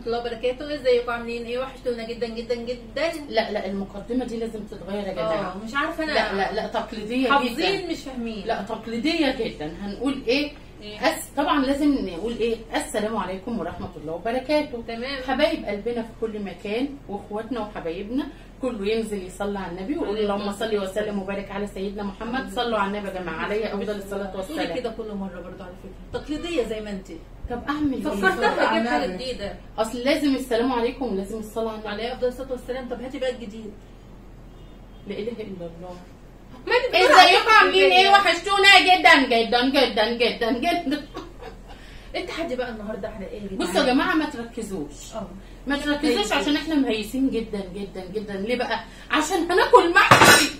الله وبركاته ازيكم عاملين ايه وحشتونا جدا جدا جدا لا لا المقدمه دي لازم تتغير يا جماعه اه مش عارفه انا لا لا لا تقليديه جدا حافظين مش فاهمين لا تقليديه جدا هنقول ايه إيه؟ أس... طبعا لازم نقول ايه السلام عليكم ورحمه الله وبركاته تمام حبايب قلبنا في كل مكان واخواتنا وحبايبنا كله ينزل يصلي على النبي ويقول اللهم صل وسلم وبارك على سيدنا محمد صلوا على النبي يا جماعه عليه افضل الصلاه قولي والسلام كده كل مره برضه على فكره تقليديه زي ما انت طب اعمل ايه فكرتها اجيب حاجه النبي. جديده اصل لازم السلام عليكم ولازم الصلاه على النبي عليه افضل الصلاه والسلام طب هاتي بقى الجديد لا اله الا الله ما انت بتقولي ازيكم عاملين ايه وحشتونا جدا جدا جدا جدا جدا التحدي بقى النهارده على ايه يا جدعان؟ بصوا يا جماعه ما تركزوش اه ما تركزوش مهيسين. عشان احنا مهيسين جدا جدا جدا ليه بقى عشان هناكل محشي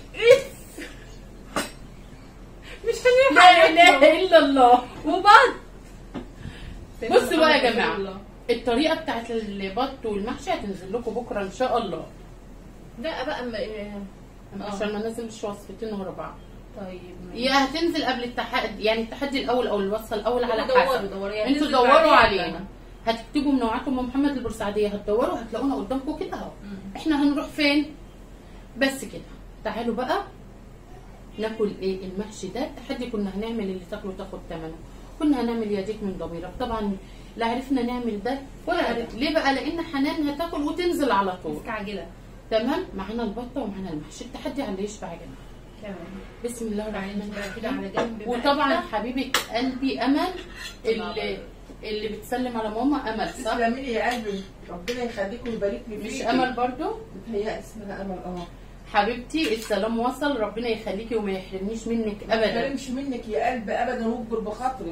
مش هنلحق لا ناكله. اله الا الله وبعد بصوا بقى يا جماعه الله. الطريقه بتاعت البط والمحشي هتنزل لكم بكره ان شاء الله لا بقى اما إيه. آه. عشان ما ننزلش وصفتين ورا بعض طيب ماشي. يا هتنزل قبل التحدي يعني التحدي الاول او الوصفه الاول على دوروا حسب دوروا يعني انتوا ننزل دوروا بعدين علينا أنا. هتكتبوا منوعات ام محمد البورسعيديه هتدوروا هتلاقونا قدامكم كده اهو مم. احنا هنروح فين بس كده تعالوا بقى ناكل ايه المحشي ده التحدي كنا هنعمل اللي تاكله تاخد ثمنه كنا هنعمل يديك من ضميرك طبعا لا عرفنا نعمل ده ولا عرف ليه بقى لان حنان هتاكل وتنزل على طول مستعجله تمام معانا البطه ومعانا المحشي التحدي على اللي يشبع يا جماعه تمام بسم الله الرحمن بقى كده على الرحيم جنب بقى وطبعا كده. حبيبه قلبي امل اللي اللي بتسلم على ماما امل صح تسلمي لي يا قلبي ربنا يخليك ويبارك لي مش فيكي. امل برضو متهيأ اسمها امل اه حبيبتي السلام وصل ربنا يخليكي وما يحرمنيش منك ما ابدا تكلمش منك يا قلبي ابدا واكبر بخاطرك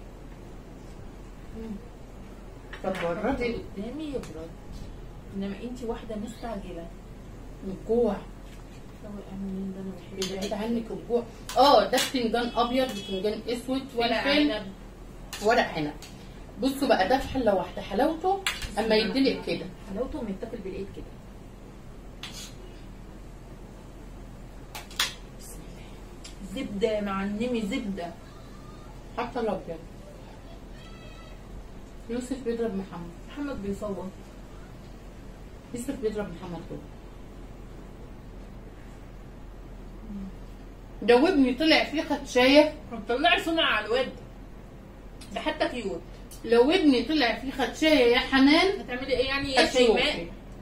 طب بردي قدامي يبرد انما انت واحده مستعجله من الجوع طب اعمل ده انا بحب يبعد عنك الجوع اه ده بتنجان ابيض بتنجان اسود ولا فلفل، عنب ورق عنب بصوا بقى ده في حله واحده حلاوته اما يدلق كده حلاوته بيتاكل بالايد كده بسم الله زبده معلمي زبده حتى الابيض يوسف بيضرب محمد محمد بيصوت يوسف بيضرب محمد دول جاوبني طلع فيه خدشايه طلعي صنع على الواد ده حتى كيوت لو ابني طلع فيه خدشايه يا حنان هتعملي ايه يعني يا شيماء هتشوفي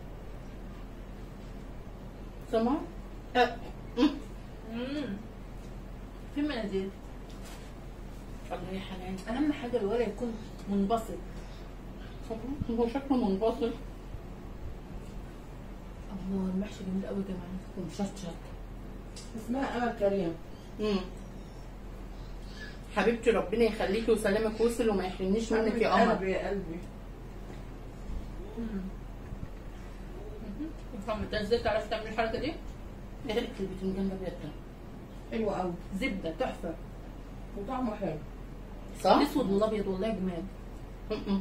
سمع أه. أم. مم. في مناديل الله يا حنان اهم حاجه الولد يكون منبسط طبعاً هو شكله منبسط الله المحشي جميل قوي يا جماعه ومشطشط اسمها امل كريم أمم. حبيبتي ربنا يخليكي وسلامك وصل وما يحرمنيش منك يا قمر قلبي يا قلبي محمد انت ازاي تعرفي تعملي الحركه دي؟ ايه رأيك في البتنجان الابيض ده حلو قوي زبده تحفه وطعمه حلو صح؟ الاسود والابيض والله جمال أمم.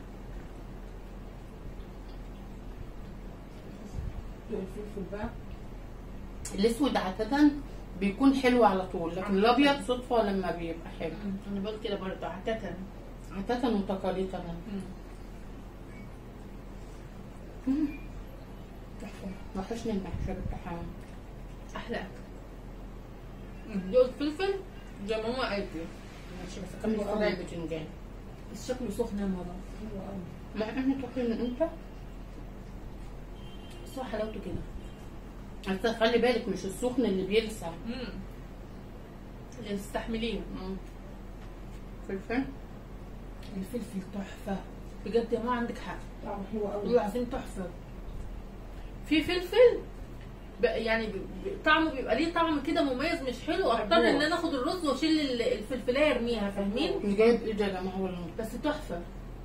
الفلفل بقى الاسود عادة بيكون حلو على طول لكن الابيض صدفة لما بيبقى حلو انا بقول كده برضه عادة عادة وتقاليدا تحفه وحشني المحشي بتاعها احلى اكل دوق الفلفل زي ما ماما قالت لي ماشي بس كمل طبع البتنجان بس شكله سخن يا ماما حلو قوي مع انه تاكل من امتى؟ بس هو حلاوته كده انت خلي بالك مش السخن اللي بيلسع امم استحمليه أمم. فلفل الفلفل تحفه بجد يا ماما عندك حق طعمه حلو قوي والله العظيم تحفه في فلفل بقى يعني ب- ب- طعمه بيبقى ليه طعم كده مميز مش حلو اضطر ان انا اخد الرز واشيل ال- الفلفلايه ارميها فاهمين مش جايب ايه ده يا جماعه ولا بس تحفه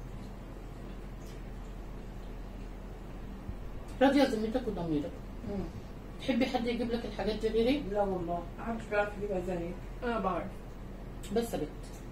راضيه ذمتك وضميرك مم. تحبي حد يجيب لك الحاجات دي غيري لا والله محدش بيعرف يجيبها زيك انا بعرف بس يا بت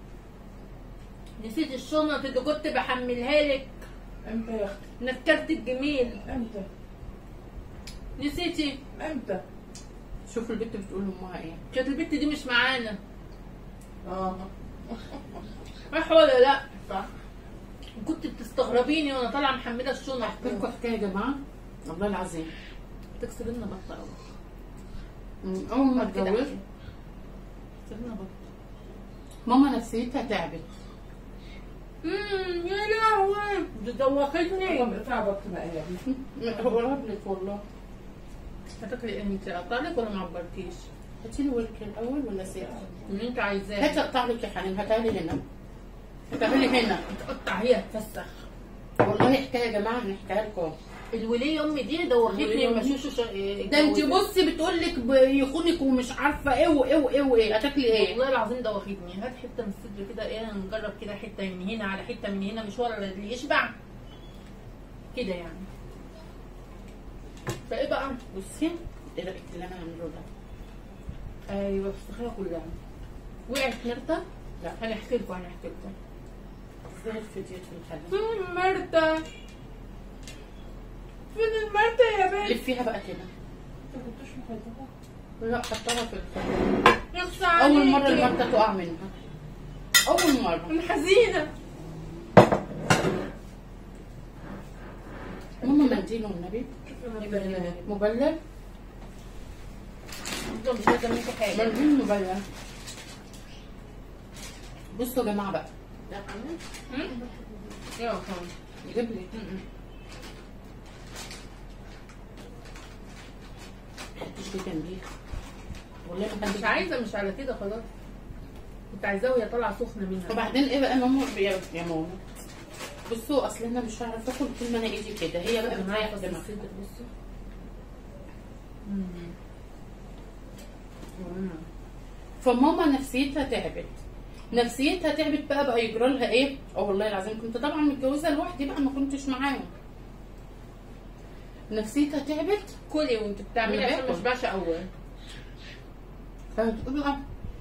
نسيت الشنط اللي كنت بحملها لك امتى يا اختي نكرت الجميل امتى نسيتي امتى شوف البت بتقول لامها ايه كانت البت دي مش معانا اه صح ولا لا صح كنت بتستغربيني وانا طالعه محمله الشنط احكي لكم حكايه يا جماعه والله العظيم تكسر لنا بطه قوي من اول ما كده اتجوزت أحكي. تكسر لنا بطه ماما نفسيتها تعبت امم يا لهوي دي دوختني والله تعبت بقى يا بنتي هو رهبلت والله هتاكلي ايه انت اقطعلك ولا ما عبرتيش؟ هاتي لي ورك الاول ولا سيبها اللي انت عايزاه هاتي اقطع لك يا حنين هاتها لي هنا هاتها لي هنا تقطع هي تفسخ والله حكايه يا جماعه هنحكيها لكم الولية امي دي دوختني الولية لما أمي؟ شوشو شا... ده انت بصي بتقول لك بيخونك ومش عارفه ايه وايه وايه وايه هتاكلي ايه والله العظيم دوختني هات حته من الصدر كده ايه نجرب كده حته من هنا على حته من هنا مش ولا اللي يشبع كده يعني فايه بقى بصي ايه رايك في اللي انا عامله ده ايوه الفخيه كلها وقعت مرتة لا هنحكي لكم هنحكي لكم زي الفيديو في الحلقه فين مرتة فين المرتة يا بنت لفيها بقى كده انت كنتش مخيطه لا حطها في الفرن يخصى اول مره عليكي. المرته تقع منها اول مره انا حزينة ماما منديل والنبي مبلل انتوا مش لازم منكم حاجة منديل مبلل بصوا يا جماعه بقى هم؟ يا خلاص جيب لي مش دي جنبيها والله ما كان مش عايزة مش على كده خلاص كنت عايزاه وهي طالعة سخنة منها وبعدين ايه بقى ماما يا يا ماما بصوا اصل انا مش هعرف اكل طول ما انا ايدي كده هي بقى معايا بس خدمه الصدر بصوا مم. مم. فماما نفسيتها تعبت نفسيتها تعبت بقى بقى يجرى لها ايه اه والله العظيم كنت طبعا متجوزه لوحدي بقى ما كنتش معاهم نفسيتها تعبت كلي وانت بتعملي أنا عشان باكل. مش باشا اول فبتقول بقى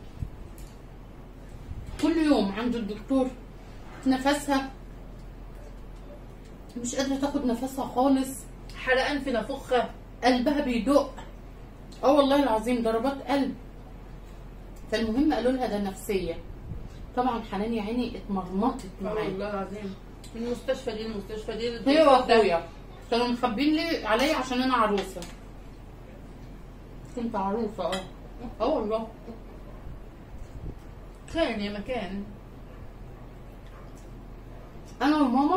كل يوم عند الدكتور نفسها مش قادره تاخد نفسها خالص حرقان في نافوخها قلبها بيدق اه والله العظيم ضربات قلب فالمهم قالوا لها ده نفسيه طبعا حنان يا عيني اتمرمطت اه معايا والله العظيم من المستشفى دي المستشفى دي هي واخويا كانوا مخبين لي عليا عشان انا عروسه كنت عروسه اه اه والله كان يا مكان انا وماما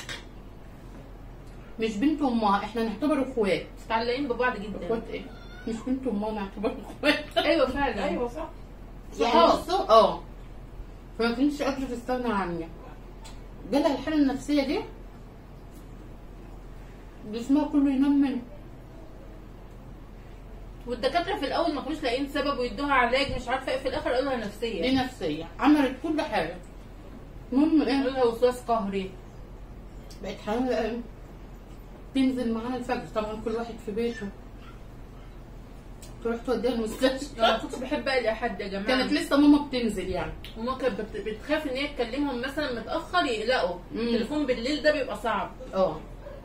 مش بنت وامها احنا نعتبر اخوات متعلقين ببعض جدا اخوات ايه مش بنت وامها نعتبر اخوات ايوه فعلا ايوه صح يعني صحاب. بصوا اه فما كنتش قادره تستغنى عني جالها الحاله النفسيه دي جسمها كله ينام منه والدكاتره في الاول ما كانوش لاقيين سبب ويدوها علاج مش عارفه ايه في الاخر قالوا لها دي نفسيه نفسيه عملت كل حاجه المهم قالوا ايه لها وسواس قهري بقت حامل بقى تنزل معانا الفجر طبعا كل واحد في بيته تروح توديها انا المستشفى كنت بحب اقلق حد يا جماعه كانت لسه ماما بتنزل يعني وما كانت بت- بتخاف ان هي تكلمهم مثلا متاخر يقلقوا مم. التليفون بالليل ده بيبقى صعب اه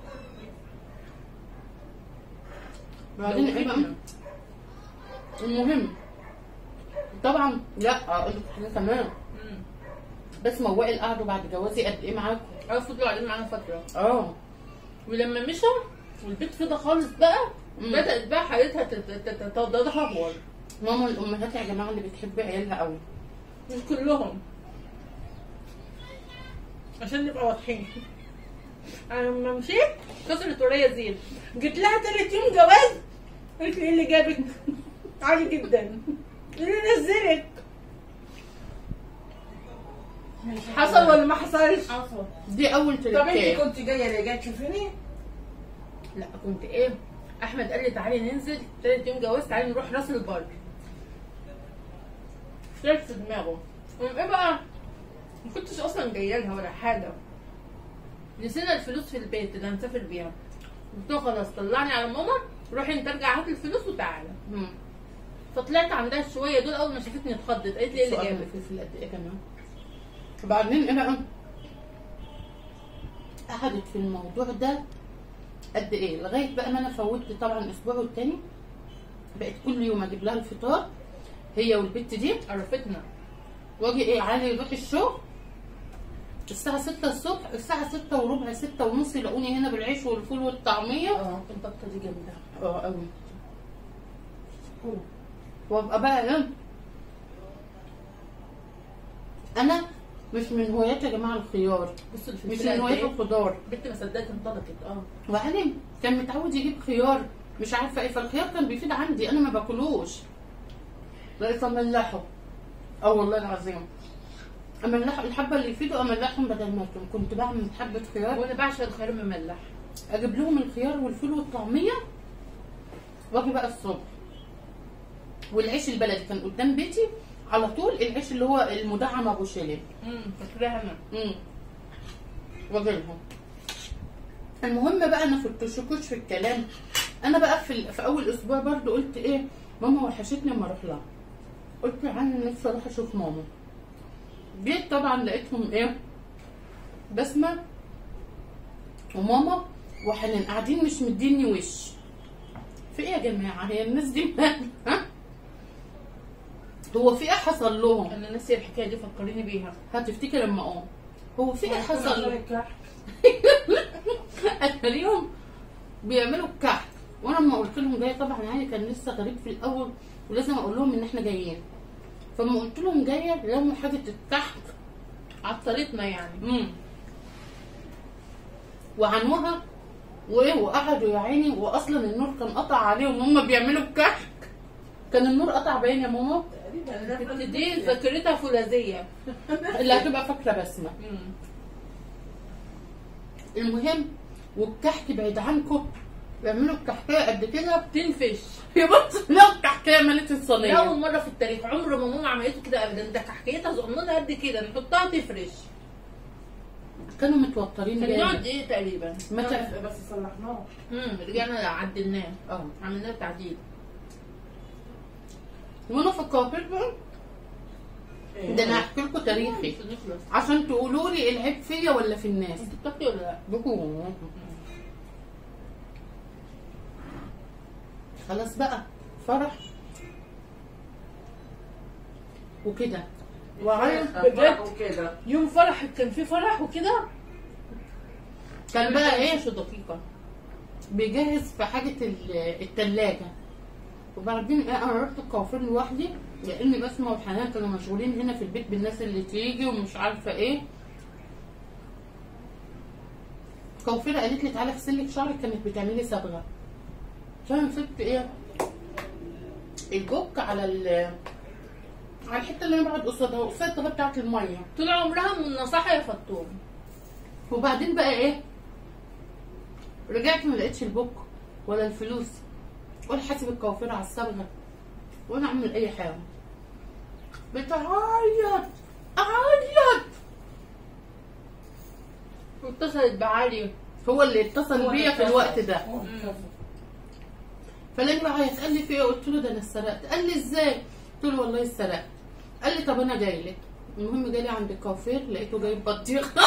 بعدين ايه بقى المهم طبعا لا اقول لك حاجه كمان مم. بس موائل قعدوا بعد جوازي قد ايه معاكم اه فضلوا قاعدين معانا فتره اه ولما مشوا والبيت فضى خالص بقى مم. بدات بقى حالتها تت- تت- تتدهور ماما الامهات يا جماعه اللي بتحب عيالها قوي مش كلهم عشان نبقى واضحين انا لما مشيت كسرت ورايا زين جيت لها تالت يوم جواز قالت لي ايه اللي جابك عالي جدا ايه اللي نزلك حصل ولا ما حصلش حصل دي اول طب انت تركيه كنت جايه ليه جايه تشوفيني؟ لا كنت ايه احمد قال لي تعالي ننزل تالت يوم جواز تعالي نروح راس البر طلعت في دماغه قام ايه بقى ما كنتش اصلا جايه لها ولا حاجه نسينا الفلوس في البيت اللي هنسافر بيها قلت له خلاص طلعني على ماما روحي انت ارجع هات الفلوس وتعالى مم. فطلعت عندها شويه دول اول ما شافتني اتخضت قالت لي ايه اللي سؤال جابك الفلفل قد ايه كمان وبعدين ايه بقى قعدت في الموضوع ده قد ايه لغايه بقى ما انا فوتت طبعا اسبوع والتاني بقت كل يوم اجيب لها الفطار هي والبت دي عرفتنا واجي ايه علي يروح الشغل الساعة 6 الصبح الساعة 6 وربع 6 ونص يلاقوني هنا بالعيش والفول والطعمية اه البطه دي جامده اه قوي وابقى بقى ايه انا مش من هوايات يا جماعه الخيار بصوا مش الفلفله من قد هوايات ايه الخضار بنت ما صدقت انطلقت اه وبعدين كان متعود يجيب خيار مش عارفه ايه فالخيار كان بيفيد عندي انا ما باكلوش لقيت املحه اه والله العظيم املحه الحبه اللي يفيدوا املحهم بدل ما اكل كنت بعمل حبه خيار وانا بعشق الخيار مملح اجيب لهم الخيار والفول والطعميه واجي بقى الصبح والعيش البلدي كان قدام بيتي على طول العيش اللي هو المدعم ابو شلل امم فاكراها انا امم واجي لهم المهم بقى انا في التشكوش في الكلام انا بقى في, ال- في اول اسبوع برضو قلت ايه ماما وحشتني اما اروح لها قلت يعني نفسي اروح اشوف ماما جيت طبعا لقيتهم ايه بسمه وماما وحنان قاعدين مش مديني وش في ايه يا جماعه هي الناس دي مالها؟ ها هو في ايه حصل لهم انا ناسيه الحكايه دي فكريني بيها هتفتكر لما اقوم هو في ايه حصل لهم الكحك اتاريهم بيعملوا الكحك وانا لما قلت لهم جايه طبعا يعني كان لسه غريب في الاول ولازم اقول لهم ان احنا جايين فلما قلت لهم جايه لموا حاجه الكحك عطلتنا يعني امم وعنوها وايه وقعدوا يا عيني واصلا النور كان قطع عليهم وهم بيعملوا الكحك كان النور قطع باين يا ماما البنت دي ذاكرتها فولاذيه اللي هتبقى فاكره بسمه امم المهم والكحك بعيد عنكم بيعملوا الكحكايه قد كده تنفش يا بص لا الكحكايه ملت ده الصينيه اول مره في التاريخ عمر ما ماما عملته كده ابدا ده كحكايتها صغننه قد كده نحطها تفرش كانوا متوترين كان يقعد جامد ايه تقريبا متى بس صلحناه امم رجعنا عدلناه اه عملنا له تعديل وانا في القاهره بقى ده انا هحكي لكم تاريخي بس نخلص عشان تقولوا لي العيب فيا ولا في الناس انت بتاكلي ولا لا؟ بكون خلاص بقى فرح وكده وعيط بجد؟ وكده يوم فرح كان في فرح وكده كان بقى ايه مش دقيقه بيجهز في حاجة ال- التلاجة وبعدين ايه انا رحت الكوافير لوحدي لان بسمة وحنان كانوا مشغولين هنا في البيت بالناس اللي تيجي ومش عارفة ايه كوافيرة قالت لي تعالى اغسل لك شعرك كانت بتعملي صبغة فانا مسكت ايه الجوك على ال على الحته اللي انا بقعد قصادها قصادها بتاعت الميه طول عمرها من نصاحة يا فطوم وبعدين بقى ايه رجعت ما لقيتش البوك ولا الفلوس ولا حاسب الكوافير على الصبغه ولا اعمل اي حاجه بتعيط اعيط واتصلت بعلي هو اللي اتصل بيا في الوقت ده مم. فلقيت بعيط قال لي في ايه قلت له ده انا اتسرقت قال لي ازاي قلت له والله اتسرقت قال لي طب انا جاي لك المهم جالي عند الكوافير لقيته جايب بطيخه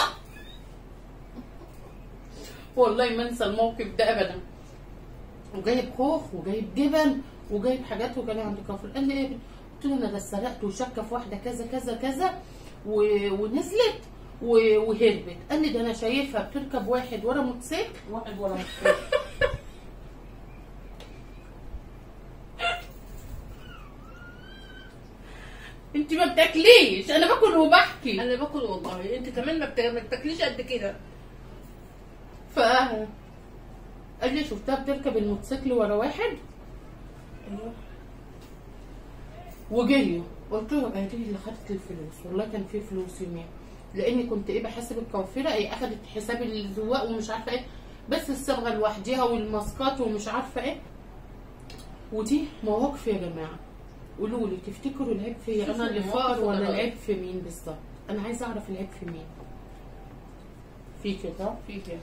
والله ما انسى الموقف ده ابدا وجايب خوخ وجايب جبن وجايب حاجات وجالي عند الكوافير قال لي ايه قلت له انا ده اتسرقت وشاكه في واحده كذا كذا كذا و... ونزلت و... وهربت قال لي ده انا شايفها بتركب واحد ورا موتوسيكل واحد ولا مختلف انت ما بتاكليش انا باكل وبحكي انا باكل والله انت كمان ما بت- ما بتاكليش قد كده ف قال لي شفتها بتركب الموتوسيكل ورا واحد وجريوا قلت له هي دي اللي خدت الفلوس والله كان في فلوس يومين لاني كنت ايه بحاسب الكوافيره ايه اخدت حساب الزواق ومش عارفه ايه بس الصبغه لوحديها والماسكات ومش عارفه ايه ودي مواقف يا جماعه قولوا لي تفتكروا العيب فيا انا اللي المواقف فقر ولا ولا العيب في مين بالظبط انا عايزه اعرف العيب في مين في كده في كده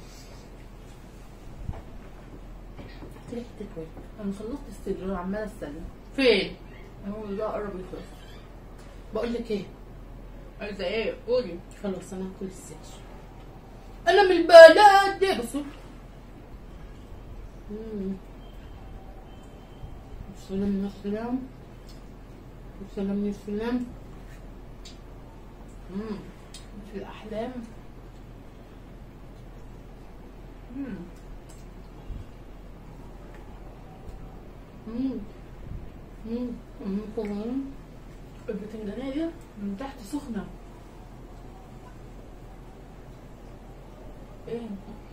هات لي حته ورد. انا خلصت السجن عماله استنى فين هو ده قرب يخلص بقول لك ايه عايزه ايه قولي خلاص انا هاكل السيتش انا من البلد دي بصوا مم. سلام يا سلام سلام يا سلام مم. في الاحلام مم. مم. مم. مم. مم. البتنجانية دي من تحت سخنة ايه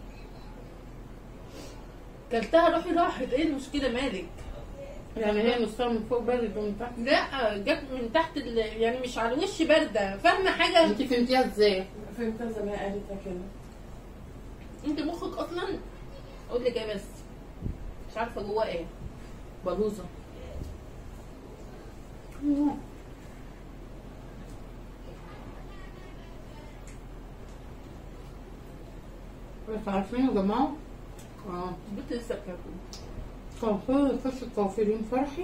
كلتها روحي راحت ايه المشكلة مالك يعني هي نصها من فوق بارد ومن تحت لا جت من تحت ال... يعني مش على الوش باردة فاهمة حاجة انت فهمتيها ازاي؟ فهمتها زي ما هي قالتها كده انت مخك اصلا اقول لك ايه بس مش عارفة جواه ايه بلوزه بس عارفين يا جماعه اه البنت لسه بتاكل كان في قصه كافرين فرحي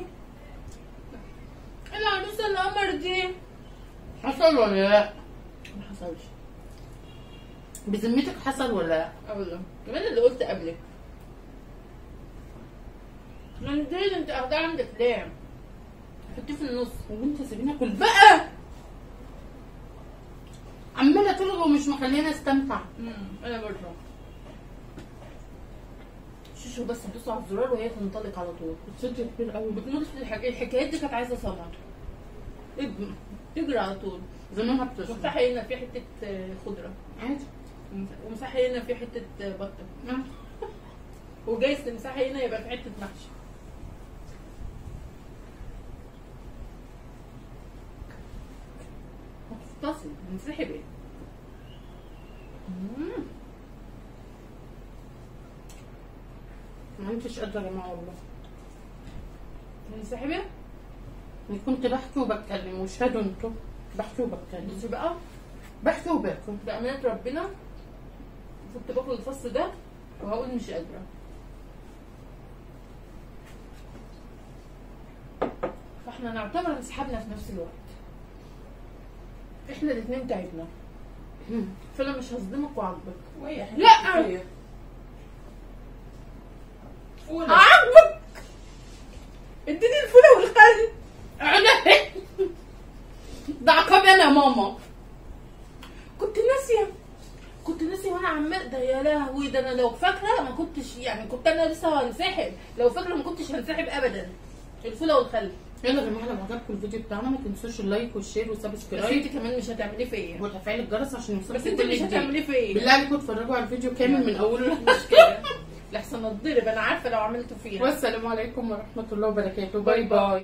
العروسة القمر دي حصل ولا لا؟ ما حصلش بذمتك حصل ولا لا؟ ابدا كمان اللي قلت قبلك يعني دي انت اخدها عندك ليه؟ حطيه في النص وانت سيبيني اكل بقى عماله تلغي ومش مخلينا استمتع انا برضه شوشو بس تدوس على الزرار وهي تنطلق على طول الصدر كبير قوي بتموت في الحكاية الحكايات دي كانت عايزه صبر اجري اجري على طول زمانها بتشرب ومسحي هنا في حته آه، خضره عادي ومسحي هنا في حته آه، بطه آه. وجايز تمسحي هنا يبقى في حته محشي هتفتصل انسحب ايه مم. ما انتش قادره يا جماعه والله انسحبي انا كنت بحكي وبتكلم واشهدوا انتوا بحكي وبتكلم بصي بقى بحكي وباكل بأمانة ربنا كنت باكل الفص ده وهقول مش قادرة فاحنا نعتبر انسحبنا في نفس الوقت احنا الاتنين تعبنا مم. فانا مش هصدمك وعاقبك وهي حاجة لا. كتير. فولة هعاقبك اديني الفولة والخل انا ده عقاب انا يا ماما كنت ناسية كنت ناسية وانا عمال ده يا لهوي ده انا لو فاكرة ما كنتش يعني كنت انا لسه هنسحب لو فاكرة ما كنتش هنسحب ابدا الفولة والخل يلا يا جماعه لو عجبكم الفيديو بتاعنا ما تنسوش اللايك والشير بس والسبسكرايب انت كمان مش هتعملي فيا وتفعيل الجرس عشان يوصلكم بس انت كل مش جديد هتعملي فيا بالله عليكم اتفرجوا على الفيديو كامل من اوله مش كده لحسن اتضرب انا عارفه لو عملته فيها والسلام عليكم ورحمه الله وبركاته باي باي